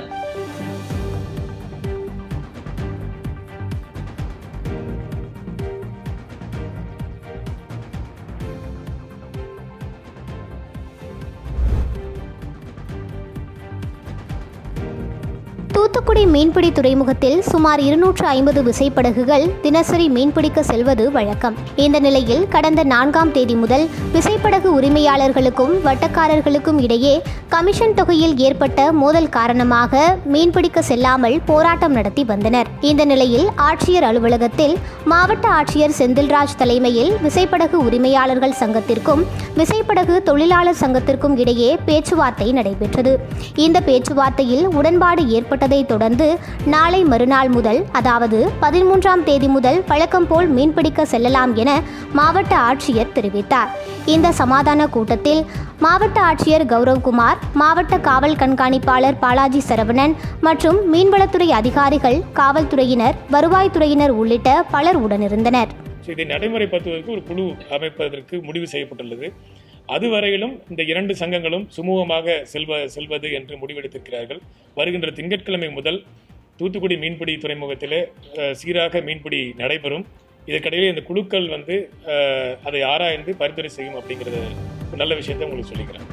தூத்துக்குடி மீன்பிடி துறைமுகத்தில் சுமார் இருநூற்று ஐம்பது விசைப்படகுகள் தினசரி மீன்பிடிக்க செல்வது வழக்கம் இந்த நிலையில் கடந்த நான்காம் தேதி முதல் விசைப்படகு உரிமையாளர்களுக்கும் வட்டக்காரர்களுக்கும் இடையே கமிஷன் தொகையில் ஏற்பட்ட மோதல் காரணமாக மீன்பிடிக்க செல்லாமல் போராட்டம் நடத்தி வந்தனர் இந்த நிலையில் ஆட்சியர் அலுவலகத்தில் மாவட்ட ஆட்சியர் செந்தில்ராஜ் தலைமையில் விசைப்படகு உரிமையாளர்கள் சங்கத்திற்கும் விசைப்படகு தொழிலாளர் சங்கத்திற்கும் இடையே பேச்சுவார்த்தை நடைபெற்றது இந்த பேச்சுவார்த்தையில் உடன்பாடு ஏற்பட்டதை தொடர்ந்து நாளை மறுநாள் முதல் அதாவது பதிமூன்றாம் தேதி முதல் வழக்கம் போல் மீன்பிடிக்க செல்லலாம் என மாவட்ட ஆட்சியர் தெரிவித்தார் இந்த சமாதான கூட்டத்தில் மாவட்ட ஆட்சியர் கௌரவ்குமார் மாவட்ட காவல் கண்காணிப்பாளர் பாலாஜி சரவணன் மற்றும் மீன்வளத்துறை அதிகாரிகள் காவல்துறையினர் வருவாய்த்துறையினர் உள்ளிட்ட பலர் உடனிருந்தனர் ஸோ இதை நடைமுறைப்படுத்துவதற்கு ஒரு குழு அமைப்பதற்கு முடிவு செய்யப்பட்டுள்ளது அதுவரையிலும் இந்த இரண்டு சங்கங்களும் சுமூகமாக செல்வ செல்வது என்று முடிவெடுத்திருக்கிறார்கள் வருகின்ற திங்கட்கிழமை முதல் தூத்துக்குடி மீன்பிடி துறைமுகத்திலே அஹ், சீராக மீன்பிடி நடைபெறும் இதற்கிடையிலே இந்த குழுக்கள் வந்து அஹ், அதை ஆராய்ந்து பரிந்துரை செய்யும் அப்படிங்கிறது ஒரு நல்ல விஷயத்தை உங்களுக்கு சொல்லிக்கிறேன்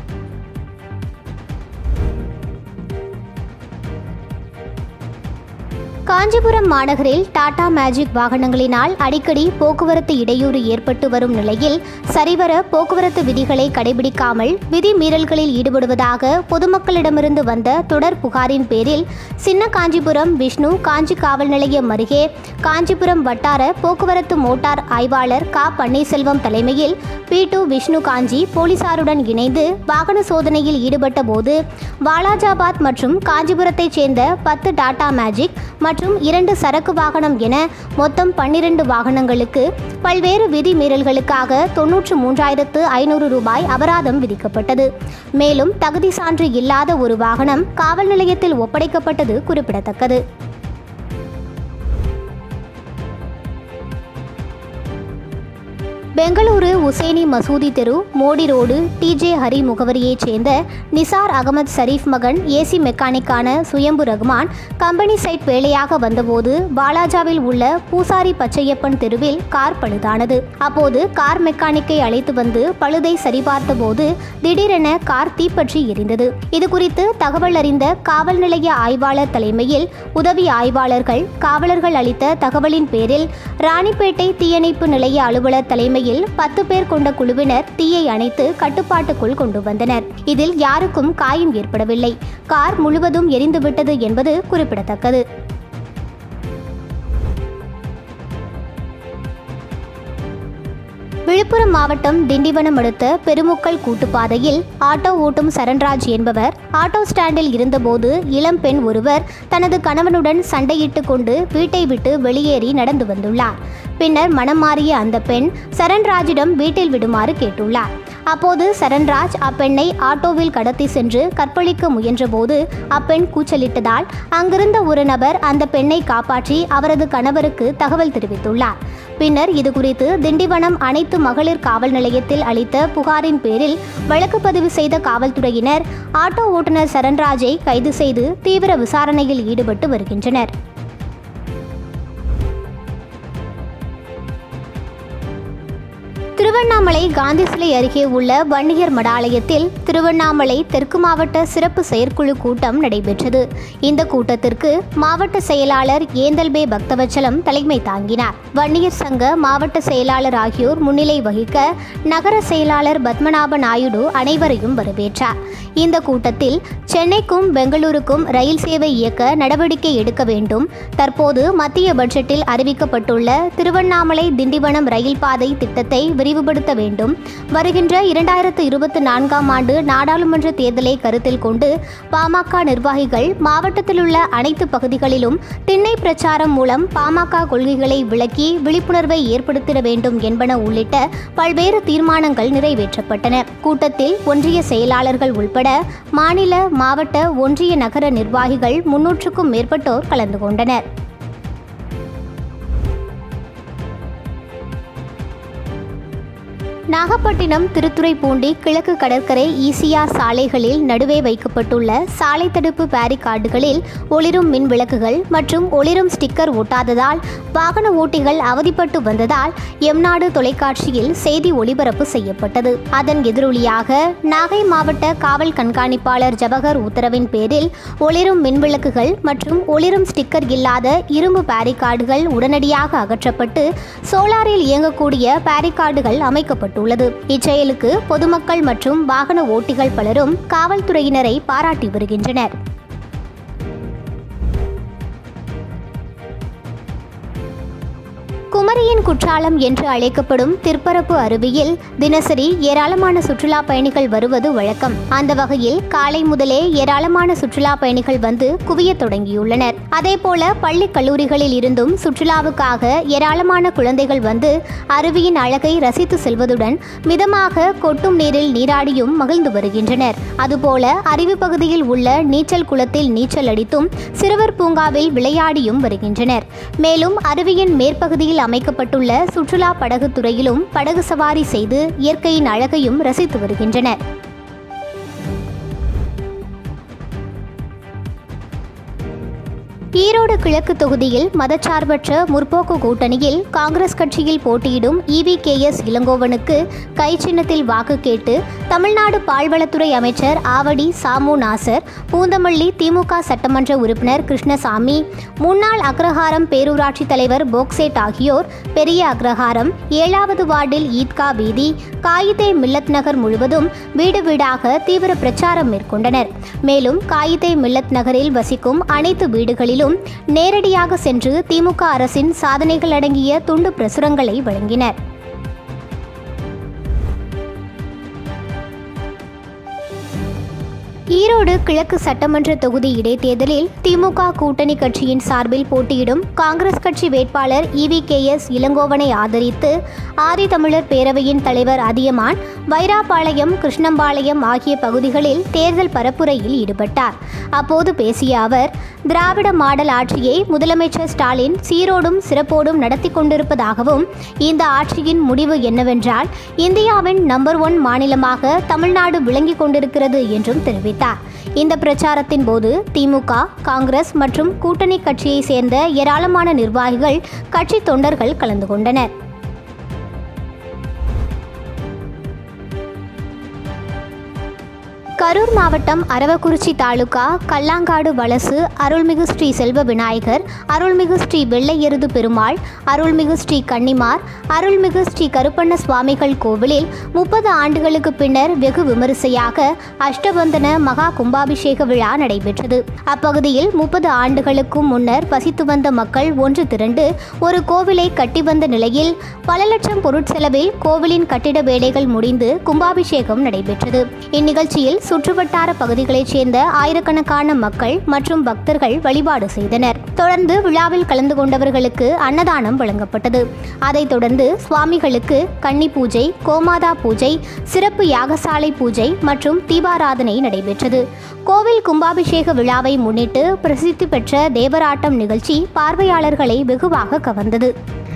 காஞ்சிபுரம் மாநகரில் டாடா மேஜிக் வாகனங்களினால் அடிக்கடி போக்குவரத்து இடையூறு ஏற்பட்டு வரும் நிலையில் சரிவர போக்குவரத்து விதிகளை கடைபிடிக்காமல் விதி மீறல்களில் ஈடுபடுவதாக பொதுமக்களிடமிருந்து வந்த தொடர் புகாரின் பேரில் சின்ன காஞ்சிபுரம் விஷ்ணு காஞ்சி காவல் நிலையம் அருகே காஞ்சிபுரம் வட்டார போக்குவரத்து மோட்டார் ஆய்வாளர் கா பன்னீர்செல்வம் தலைமையில் பி டு விஷ்ணு காஞ்சி போலீசாருடன் இணைந்து வாகன சோதனையில் ஈடுபட்ட போது வாலாஜாபாத் மற்றும் காஞ்சிபுரத்தைச் சேர்ந்த பத்து டாடா மேஜிக் மற்றும் இரண்டு சரக்கு வாகனம் என மொத்தம் பன்னிரண்டு வாகனங்களுக்கு பல்வேறு விதி மீறல்களுக்காக தொன்னூற்று மூன்றாயிரத்து ஐநூறு ரூபாய் அபராதம் விதிக்கப்பட்டது மேலும் தகுதி சான்று இல்லாத ஒரு வாகனம் காவல் நிலையத்தில் ஒப்படைக்கப்பட்டது குறிப்பிடத்தக்கது பெங்களூரு உசேனி மசூதி தெரு மோடி ரோடு டிஜே ஹரி முகவரியைச் சேர்ந்த நிசார் அகமது ஷரீஃப் மகன் ஏசி மெக்கானிக்கான சுயம்பு ரகுமான் கம்பெனி சைட் வேலையாக வந்தபோது வாலாஜாவில் உள்ள பூசாரி பச்சையப்பன் தெருவில் கார் பழுதானது அப்போது கார் மெக்கானிக்கை அழைத்து வந்து பழுதை சரிபார்த்த போது திடீரென கார் தீப்பற்றி எரிந்தது இது குறித்து தகவல் அறிந்த காவல் நிலைய ஆய்வாளர் தலைமையில் உதவி ஆய்வாளர்கள் காவலர்கள் அளித்த தகவலின் பேரில் ராணிப்பேட்டை தீயணைப்பு நிலைய அலுவலர் தலைமையில் பத்து பேர் கொண்ட குழுவினர் தீயை அணைத்து கட்டுப்பாட்டுக்குள் கொண்டு வந்தனர் இதில் யாருக்கும் காயம் ஏற்படவில்லை கார் முழுவதும் எரிந்துவிட்டது என்பது குறிப்பிடத்தக்கது விழுப்புரம் மாவட்டம் திண்டிவனம் அடுத்த பெருமுக்கல் கூட்டுப்பாதையில் ஆட்டோ ஓட்டும் சரண்ராஜ் என்பவர் ஆட்டோ ஸ்டாண்டில் இருந்தபோது இளம் பெண் ஒருவர் தனது கணவனுடன் சண்டையிட்டு கொண்டு வீட்டை விட்டு வெளியேறி நடந்து வந்துள்ளார் பின்னர் மனம் மாறிய அந்த பெண் சரண்ராஜிடம் வீட்டில் விடுமாறு கேட்டுள்ளார் அப்போது சரண்ராஜ் அப்பெண்ணை ஆட்டோவில் கடத்தி சென்று கற்பழிக்க முயன்றபோது அப்பெண் கூச்சலிட்டதால் அங்கிருந்த ஒரு நபர் அந்த பெண்ணை காப்பாற்றி அவரது கணவருக்கு தகவல் தெரிவித்துள்ளார் பின்னர் இதுகுறித்து திண்டிவனம் அனைத்து மகளிர் காவல் நிலையத்தில் அளித்த புகாரின் பேரில் வழக்கு பதிவு செய்த காவல்துறையினர் ஆட்டோ ஓட்டுநர் சரண்ராஜை கைது செய்து தீவிர விசாரணையில் ஈடுபட்டு வருகின்றனர் திருவண்ணாமலை காந்தி சிலை அருகே உள்ள வன்னியர் மடாலயத்தில் திருவண்ணாமலை தெற்கு மாவட்ட சிறப்பு செயற்குழு கூட்டம் நடைபெற்றது இந்த கூட்டத்திற்கு மாவட்ட செயலாளர் ஏந்தல்பே பக்தவச்சலம் தலைமை தாங்கினார் வன்னியர் சங்க மாவட்ட செயலாளர் ஆகியோர் முன்னிலை வகிக்க நகர செயலாளர் பத்மநாப நாயுடு அனைவரையும் வரவேற்றார் இந்த கூட்டத்தில் சென்னைக்கும் பெங்களூருக்கும் ரயில் சேவை இயக்க நடவடிக்கை எடுக்க வேண்டும் தற்போது மத்திய பட்ஜெட்டில் அறிவிக்கப்பட்டுள்ள திருவண்ணாமலை திண்டிவனம் ரயில் பாதை திட்டத்தை விரிவுபடுத்த வேண்டும் வருகின்ற இரண்டாயிரத்து இருபத்தி நான்காம் ஆண்டு நாடாளுமன்ற தேர்தலை கருத்தில் கொண்டு பாமக நிர்வாகிகள் மாவட்டத்தில் உள்ள அனைத்து பகுதிகளிலும் திண்ணை பிரச்சாரம் மூலம் பாமக கொள்கைகளை விளக்கி விழிப்புணர்வை ஏற்படுத்திட வேண்டும் என்பன உள்ளிட்ட பல்வேறு தீர்மானங்கள் நிறைவேற்றப்பட்டன கூட்டத்தில் ஒன்றிய செயலாளர்கள் உள்பட மாநில மாவட்ட ஒன்றிய நகர நிர்வாகிகள் முன்னூற்றுக்கும் மேற்பட்டோர் கலந்து கொண்டனர் நாகப்பட்டினம் திருத்துறைப்பூண்டி கிழக்கு கடற்கரை ஈசியா சாலைகளில் நடுவே வைக்கப்பட்டுள்ள சாலை தடுப்பு பேரிகார்டுகளில் ஒளிரும் மின் விளக்குகள் மற்றும் ஒளிரும் ஸ்டிக்கர் ஒட்டாததால் வாகன ஓட்டிகள் அவதிப்பட்டு வந்ததால் எம்நாடு தொலைக்காட்சியில் செய்தி ஒளிபரப்பு செய்யப்பட்டது அதன் எதிரொலியாக நாகை மாவட்ட காவல் கண்காணிப்பாளர் ஜவஹர் உத்தரவின் பேரில் ஒளிரும் மின் விளக்குகள் மற்றும் ஒளிரும் ஸ்டிக்கர் இல்லாத இரும்பு பேரிகார்டுகள் உடனடியாக அகற்றப்பட்டு சோலாரில் இயங்கக்கூடிய பேரிகார்டுகள் அமைக்கப்பட்டுள்ளது இச்செயலுக்கு பொதுமக்கள் மற்றும் வாகன ஓட்டிகள் பலரும் காவல்துறையினரை பாராட்டி வருகின்றனர் குமரியின் குற்றாலம் என்று அழைக்கப்படும் திற்பரப்பு அருவியில் தினசரி ஏராளமான சுற்றுலா பயணிகள் வருவது வழக்கம் அந்த வகையில் காலை முதலே ஏராளமான சுற்றுலா பயணிகள் வந்து குவிய தொடங்கியுள்ளனர் அதேபோல பள்ளி கல்லூரிகளில் இருந்தும் சுற்றுலாவுக்காக ஏராளமான குழந்தைகள் வந்து அருவியின் அழகை ரசித்து செல்வதுடன் மிதமாக கொட்டும் நீரில் நீராடியும் மகிழ்ந்து வருகின்றனர் அதுபோல அருவி பகுதியில் உள்ள நீச்சல் குளத்தில் நீச்சல் அடித்தும் சிறுவர் பூங்காவில் விளையாடியும் வருகின்றனர் மேலும் அருவியின் மேற்பகுதியில் அமைக்கப்பட்டுள்ள சுற்றுலா படகு துறையிலும் படகு சவாரி செய்து இயற்கையின் அழகையும் ரசித்து வருகின்றனர் ஈரோடு கிழக்கு தொகுதியில் மதச்சார்பற்ற முற்போக்கு கூட்டணியில் காங்கிரஸ் கட்சியில் போட்டியிடும் இவி கே எஸ் இளங்கோவனுக்கு கை சின்னத்தில் வாக்கு கேட்டு தமிழ்நாடு பால்வளத்துறை அமைச்சர் ஆவடி சாமு நாசர் பூந்தமல்லி திமுக சட்டமன்ற உறுப்பினர் கிருஷ்ணசாமி முன்னாள் அக்ரஹாரம் பேரூராட்சி தலைவர் போக்சேட் ஆகியோர் பெரிய அக்ரஹாரம் ஏழாவது வார்டில் ஈத்கா வீதி காயிதே மில்லத் நகர் முழுவதும் வீடு வீடாக தீவிர பிரச்சாரம் மேற்கொண்டனர் மேலும் காயிதே மில்லத் நகரில் வசிக்கும் அனைத்து வீடுகளிலும் நேரடியாக சென்று திமுக அரசின் சாதனைகள் அடங்கிய துண்டு பிரசுரங்களை வழங்கினர் ஈரோடு கிழக்கு சட்டமன்ற தொகுதி இடைத்தேர்தலில் திமுக கூட்டணி கட்சியின் சார்பில் போட்டியிடும் காங்கிரஸ் கட்சி வேட்பாளர் இவி கே எஸ் இளங்கோவனை ஆதரித்து ஆதிதமிழர் பேரவையின் தலைவர் அதியமான் வைராபாளையம் கிருஷ்ணம்பாளையம் ஆகிய பகுதிகளில் தேர்தல் பரப்புரையில் ஈடுபட்டார் அப்போது பேசிய அவர் திராவிட மாடல் ஆட்சியை முதலமைச்சர் ஸ்டாலின் சீரோடும் சிறப்போடும் நடத்தி கொண்டிருப்பதாகவும் இந்த ஆட்சியின் முடிவு என்னவென்றால் இந்தியாவின் நம்பர் ஒன் மாநிலமாக தமிழ்நாடு விளங்கிக் கொண்டிருக்கிறது என்றும் தெரிவித்தார் இந்த பிரச்சாரத்தின் போது திமுக காங்கிரஸ் மற்றும் கூட்டணி கட்சியை சேர்ந்த ஏராளமான நிர்வாகிகள் கட்சி தொண்டர்கள் கலந்து கொண்டனர் கரூர் மாவட்டம் அரவக்குறிச்சி தாலுகா கல்லாங்காடு வலசு அருள்மிகு ஸ்ரீ செல்வ விநாயகர் அருள்மிகு ஸ்ரீ வெள்ளை எருது பெருமாள் அருள்மிகு ஸ்ரீ கன்னிமார் அருள்மிகு ஸ்ரீ கருப்பண்ண சுவாமிகள் கோவிலில் முப்பது ஆண்டுகளுக்கு பின்னர் வெகு விமரிசையாக அஷ்டபந்தன மகா கும்பாபிஷேக விழா நடைபெற்றது அப்பகுதியில் முப்பது ஆண்டுகளுக்கும் முன்னர் வசித்து வந்த மக்கள் ஒன்று திரண்டு ஒரு கோவிலை கட்டி வந்த நிலையில் பல லட்சம் பொருட்செலவில் கோவிலின் கட்டிட வேலைகள் முடிந்து கும்பாபிஷேகம் நடைபெற்றது இந்நிகழ்ச்சியில் சுற்றுவட்டார பகுதிகளைச் சேர்ந்த ஆயிரக்கணக்கான மக்கள் மற்றும் பக்தர்கள் வழிபாடு செய்தனர் தொடர்ந்து விழாவில் கலந்து கொண்டவர்களுக்கு அன்னதானம் வழங்கப்பட்டது அதைத் தொடர்ந்து சுவாமிகளுக்கு கன்னி பூஜை கோமாதா பூஜை சிறப்பு யாகசாலை பூஜை மற்றும் தீபாராதனை நடைபெற்றது கோவில் கும்பாபிஷேக விழாவை முன்னிட்டு பிரசித்தி பெற்ற தேவராட்டம் நிகழ்ச்சி பார்வையாளர்களை வெகுவாக கவர்ந்தது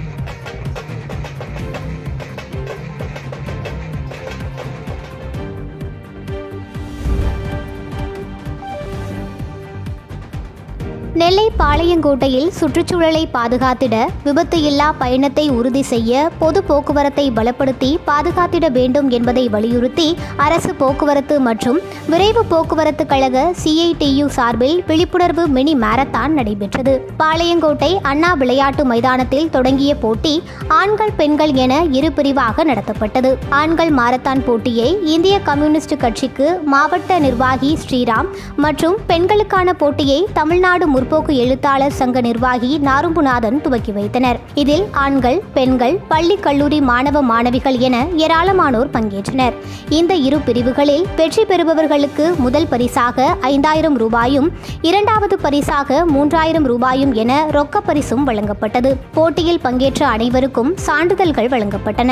நெல்லை பாளையங்கோட்டையில் சுற்றுச்சூழலை பாதுகாத்திட விபத்து இல்லா பயணத்தை உறுதி செய்ய பொது போக்குவரத்தை பலப்படுத்தி பாதுகாத்திட வேண்டும் என்பதை வலியுறுத்தி அரசு போக்குவரத்து மற்றும் விரைவு போக்குவரத்து கழக சிஐடியு சார்பில் விழிப்புணர்வு மினி மாரத்தான் நடைபெற்றது பாளையங்கோட்டை அண்ணா விளையாட்டு மைதானத்தில் தொடங்கிய போட்டி ஆண்கள் பெண்கள் என இரு பிரிவாக நடத்தப்பட்டது ஆண்கள் மாரத்தான் போட்டியை இந்திய கம்யூனிஸ்ட் கட்சிக்கு மாவட்ட நிர்வாகி ஸ்ரீராம் மற்றும் பெண்களுக்கான போட்டியை தமிழ்நாடு முற்போக்கு எழுத்தாளர் சங்க நிர்வாகி நாரும்புநாதன் துவக்கி வைத்தனர் இதில் ஆண்கள் பெண்கள் பள்ளி கல்லூரி மாணவ மாணவிகள் என ஏராளமானோர் பங்கேற்றனர் இந்த இரு பிரிவுகளில் வெற்றி பெறுபவர்களுக்கு முதல் பரிசாக ஐந்தாயிரம் ரூபாயும் இரண்டாவது பரிசாக மூன்றாயிரம் ரூபாயும் என ரொக்க பரிசும் வழங்கப்பட்டது போட்டியில் பங்கேற்ற அனைவருக்கும் சான்றிதழ்கள் வழங்கப்பட்டன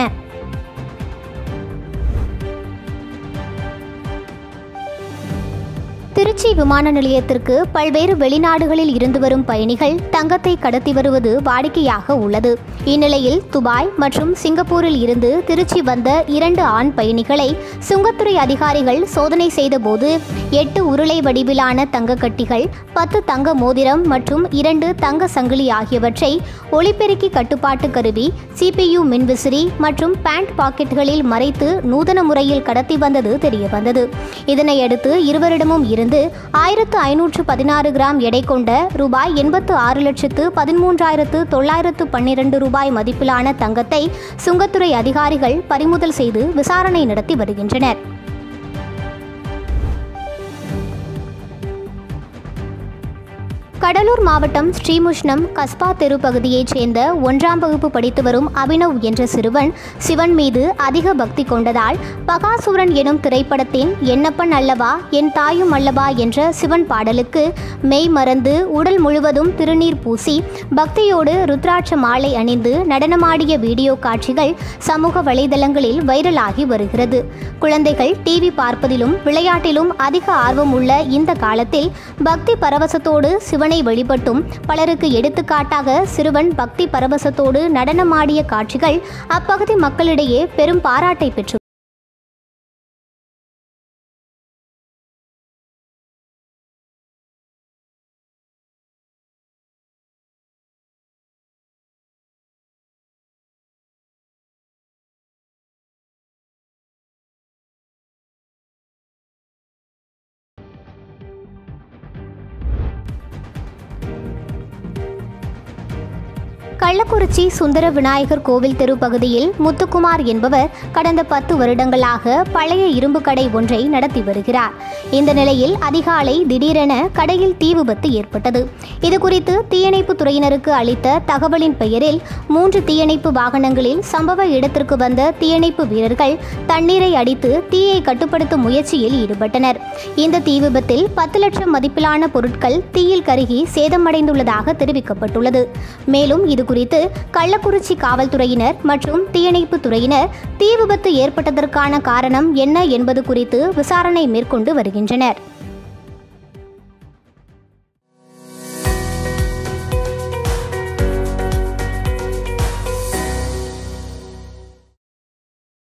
திருச்சி விமான நிலையத்திற்கு பல்வேறு வெளிநாடுகளில் இருந்து வரும் பயணிகள் தங்கத்தை கடத்தி வருவது வாடிக்கையாக உள்ளது இந்நிலையில் துபாய் மற்றும் சிங்கப்பூரில் இருந்து திருச்சி வந்த இரண்டு ஆண் பயணிகளை சுங்கத்துறை அதிகாரிகள் சோதனை செய்தபோது எட்டு உருளை வடிவிலான தங்க கட்டிகள் பத்து தங்க மோதிரம் மற்றும் இரண்டு தங்க சங்கிலி ஆகியவற்றை ஒளிபெருக்கி கட்டுப்பாட்டு கருவி சிபியு மின்விசிறி மற்றும் பேண்ட் பாக்கெட்டுகளில் மறைத்து நூதன முறையில் கடத்தி வந்தது தெரியவந்தது இதனையடுத்து இருவரிடமும் இருந்து ஆயிரத்து ஐநூற்று பதினாறு கிராம் எடை கொண்ட ரூபாய் எண்பத்து ஆறு லட்சத்து பதிமூன்றாயிரத்து தொள்ளாயிரத்து பன்னிரண்டு ரூபாய் மதிப்பிலான தங்கத்தை சுங்கத்துறை அதிகாரிகள் பறிமுதல் செய்து விசாரணை நடத்தி வருகின்றனர் கடலூர் மாவட்டம் ஸ்ரீமுஷ்ணம் கஸ்பா தெரு பகுதியைச் சேர்ந்த ஒன்றாம் வகுப்பு படித்து வரும் அபினவ் என்ற சிறுவன் சிவன் மீது அதிக பக்தி கொண்டதால் பகாசுரன் எனும் திரைப்படத்தின் என்னப்பன் அல்லவா என் தாயும் அல்லவா என்ற சிவன் பாடலுக்கு மெய் மறந்து உடல் முழுவதும் திருநீர் பூசி பக்தியோடு ருத்ராட்ச மாலை அணிந்து நடனமாடிய வீடியோ காட்சிகள் சமூக வலைதளங்களில் வைரலாகி வருகிறது குழந்தைகள் டிவி பார்ப்பதிலும் விளையாட்டிலும் அதிக ஆர்வம் உள்ள இந்த காலத்தில் பக்தி பரவசத்தோடு சிவனை வழிபட்டும் பலருக்கு எடுத்துக்காட்டாக சிறுவன் பக்தி பரவசத்தோடு நடனமாடிய காட்சிகள் அப்பகுதி மக்களிடையே பெரும் பாராட்டை பெற்று கள்ளக்குறிச்சி சுந்தர விநாயகர் கோவில் தெரு பகுதியில் முத்துக்குமார் என்பவர் கடந்த பத்து வருடங்களாக பழைய இரும்பு கடை ஒன்றை நடத்தி வருகிறார் இந்த நிலையில் அதிகாலை திடீரென கடையில் தீ விபத்து ஏற்பட்டது இதுகுறித்து தீயணைப்பு துறையினருக்கு அளித்த தகவலின் பெயரில் மூன்று தீயணைப்பு வாகனங்களில் சம்பவ இடத்திற்கு வந்த தீயணைப்பு வீரர்கள் தண்ணீரை அடித்து தீயை கட்டுப்படுத்தும் முயற்சியில் ஈடுபட்டனர் இந்த தீ விபத்தில் பத்து லட்சம் மதிப்பிலான பொருட்கள் தீயில் கருகி சேதமடைந்துள்ளதாக தெரிவிக்கப்பட்டுள்ளது மேலும் இது குறித்து கள்ளக்குறிச்சி காவல்துறையினர் மற்றும் தீயணைப்பு துறையினர் தீ விபத்து ஏற்பட்டதற்கான காரணம் என்ன என்பது குறித்து விசாரணை மேற்கொண்டு வருகின்றனர்